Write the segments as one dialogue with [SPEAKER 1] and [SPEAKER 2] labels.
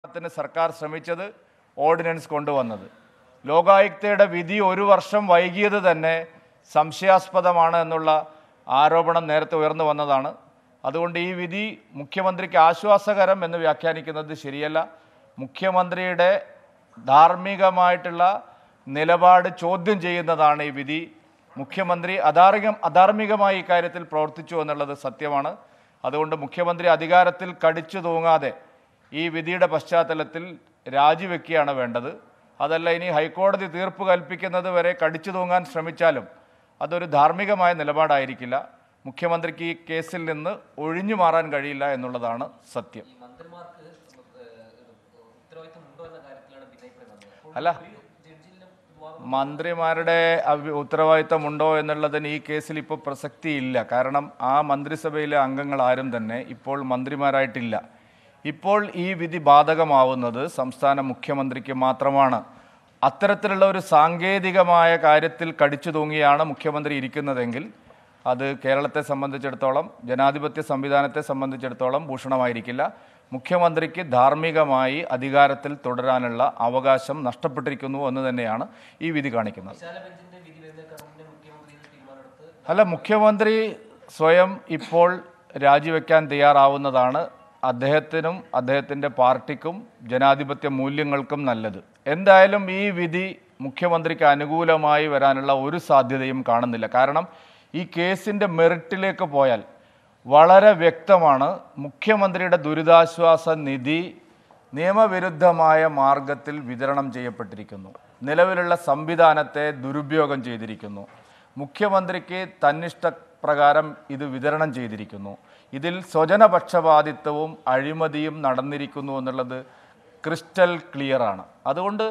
[SPEAKER 1] ത്തിന് സർക്കാർ ശ്രമിച്ചത് ഓർഡിനൻസ് കൊണ്ടുവന്നത് ലോകായുക്തയുടെ വിധി ഒരു വർഷം വൈകിയത് തന്നെ സംശയാസ്പദമാണ് എന്നുള്ള ആരോപണം നേരത്തെ ഉയർന്നു വന്നതാണ് അതുകൊണ്ട് ഈ വിധി മുഖ്യമന്ത്രിക്ക് ആശ്വാസകരം എന്ന് വ്യാഖ്യാനിക്കുന്നത് ശരിയല്ല മുഖ്യമന്ത്രിയുടെ ധാർമ്മികമായിട്ടുള്ള നിലപാട് ചോദ്യം ചെയ്യുന്നതാണ് ഈ വിധി മുഖ്യമന്ത്രി അധാർമികം അധാർമികമായി ഇക്കാര്യത്തിൽ പ്രവർത്തിച്ചു എന്നുള്ളത് സത്യമാണ് അതുകൊണ്ട് മുഖ്യമന്ത്രി അധികാരത്തിൽ കടിച്ചു തൂങ്ങാതെ ഈ വിധിയുടെ പശ്ചാത്തലത്തിൽ രാജിവെക്കുകയാണ് വേണ്ടത് അതല്ല ഇനി ഹൈക്കോടതി തീർപ്പ് കൽപ്പിക്കുന്നത് വരെ കടിച്ചു തൂങ്ങാൻ ശ്രമിച്ചാലും അതൊരു ധാർമ്മികമായ നിലപാടായിരിക്കില്ല മുഖ്യമന്ത്രിക്ക് ഈ കേസിൽ നിന്ന് ഒഴിഞ്ഞു മാറാൻ കഴിയില്ല എന്നുള്ളതാണ് സത്യം
[SPEAKER 2] ഈ മന്ത്രിമാർക്ക് ഏഹ്, ഉത്തരവാദിത്തം ഉണ്ടോ എന്ന കാര്യത്തിലാണ് ഭിന്നഭിപ്രായം വന്നത് അപ്പോൾ
[SPEAKER 1] അല്ല
[SPEAKER 2] ഒരു ജഡ്ജിന്റെ വാദം
[SPEAKER 1] മന്ത്രിമാരുടെ അവ- ഉത്തരവാദിത്തമുണ്ടോ എന്നുള്ളതിന് ഈ കേസിൽ ഇപ്പോൾ പ്രസക്തിയില്ല കാരണം ആ മന്ത്രിസഭയിലെ അംഗങ്ങൾ ആരും തന്നെ ഇപ്പോൾ മന്ത്രിമാരായിട്ടില്ല ഇപ്പോൾ ഈ വിധി ബാധകമാവുന്നത് സംസ്ഥാന മുഖ്യമന്ത്രിക്ക് മാത്രമാണ് അത്തരത്തിലുള്ള ഒരു സാങ്കേതികമായ കാര്യത്തിൽ കടിച്ചു തൂങ്ങിയാണ് മുഖ്യമന്ത്രി ഇരിക്കുന്നതെങ്കിൽ അത് കേരളത്തെ സംബന്ധിച്ചിടത്തോളം ജനാധിപത്യ സംവിധാനത്തെ സംബന്ധിച്ചിടത്തോളം ഭൂഷണമായിരിക്കില്ല മുഖ്യമന്ത്രിക്ക് ധാർമ്മികമായി അധികാരത്തിൽ തുടരാനുള്ള അവകാശം നഷ്ടപ്പെട്ടിരിക്കുന്നു എന്ന് തന്നെയാണ് ഈ വിധി കാണിക്കുന്നത്
[SPEAKER 2] വിശാല ബെഞ്ചിന്റെ വിധി വരുന്നേക്കാൾ മുന്നേ മുഖ്യമന്ത്രി ഇതിൽ തീരുമാനമെടുത്ത്
[SPEAKER 1] അല്ല മുഖ്യമന്ത്രി സ്വയം ഇപ്പോൾ രാജിവെക്കാൻ തയ്യാറാവുന്നതാണ് അദ്ദേഹത്തിനും അദ്ദേഹത്തിൻ്റെ പാർട്ടിക്കും ജനാധിപത്യ മൂല്യങ്ങൾക്കും നല്ലത് എന്തായാലും ഈ വിധി മുഖ്യമന്ത്രിക്ക് അനുകൂലമായി വരാനുള്ള ഒരു സാധ്യതയും കാണുന്നില്ല കാരണം ഈ കേസിൻ്റെ മെറിറ്റിലേക്ക് പോയാൽ വളരെ വ്യക്തമാണ് മുഖ്യമന്ത്രിയുടെ ദുരിതാശ്വാസ നിധി നിയമവിരുദ്ധമായ മാർഗത്തിൽ വിതരണം ചെയ്യപ്പെട്ടിരിക്കുന്നു നിലവിലുള്ള സംവിധാനത്തെ ദുരുപയോഗം ചെയ്തിരിക്കുന്നു മുഖ്യമന്ത്രിക്ക് തന്നിഷ്ടപ്രകാരം ഇത് വിതരണം ചെയ്തിരിക്കുന്നു ഇതിൽ സ്വജനപക്ഷപാതിത്വവും അഴിമതിയും നടന്നിരിക്കുന്നു എന്നുള്ളത് ക്രിസ്റ്റൽ ക്ലിയറാണ് അതുകൊണ്ട്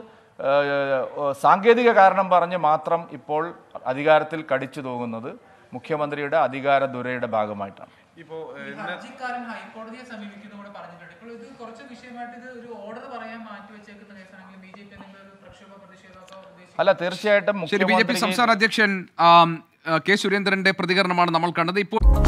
[SPEAKER 1] ഏഹ്, സാങ്കേതിക കാരണം പറഞ്ഞ് മാത്രം ഇപ്പോൾ അധികാരത്തിൽ കടിച്ചു തൂങ്ങുന്നത് മുഖ്യമന്ത്രിയുടെ അധികാര ദുരയുടെ ഭാഗമായിട്ടാണ്
[SPEAKER 3] ഇപ്പോൾ
[SPEAKER 4] ഈ ഹർജിക്കാരൻ ഹൈക്കോടതിയെ സമീപിക്കുന്നു കൂടെ പറഞ്ഞിട്ടുണ്ട് ഇപ്പോൾ ഇത് കുറച്ച് വിഷയമായിട്ട് ഇത് ഒരു ഓർഡർ പറയാൻ മാറ്റി വെച്ചേക്കുന്ന കേസാണെങ്കിൽ ബി ജെ പി എന്തെങ്കിലും ഒരു പ്രക്ഷോഭ പ്രതിഷേധമൊക്കെ ഉദ്ദേശിച്ചു
[SPEAKER 1] അല്ല തീർച്ചയായിട്ടും
[SPEAKER 5] ശരി ബി ജെ പി
[SPEAKER 1] മുഖ്യമന്ത്രി
[SPEAKER 5] സംസ്ഥാന അധ്യക്ഷൻ ആം, ആ, കെ സുരേന്ദ്രന്റെ പ്രതികരണമാണ് നമ്മൾ കണ്ടത് ഇപ്പോൾ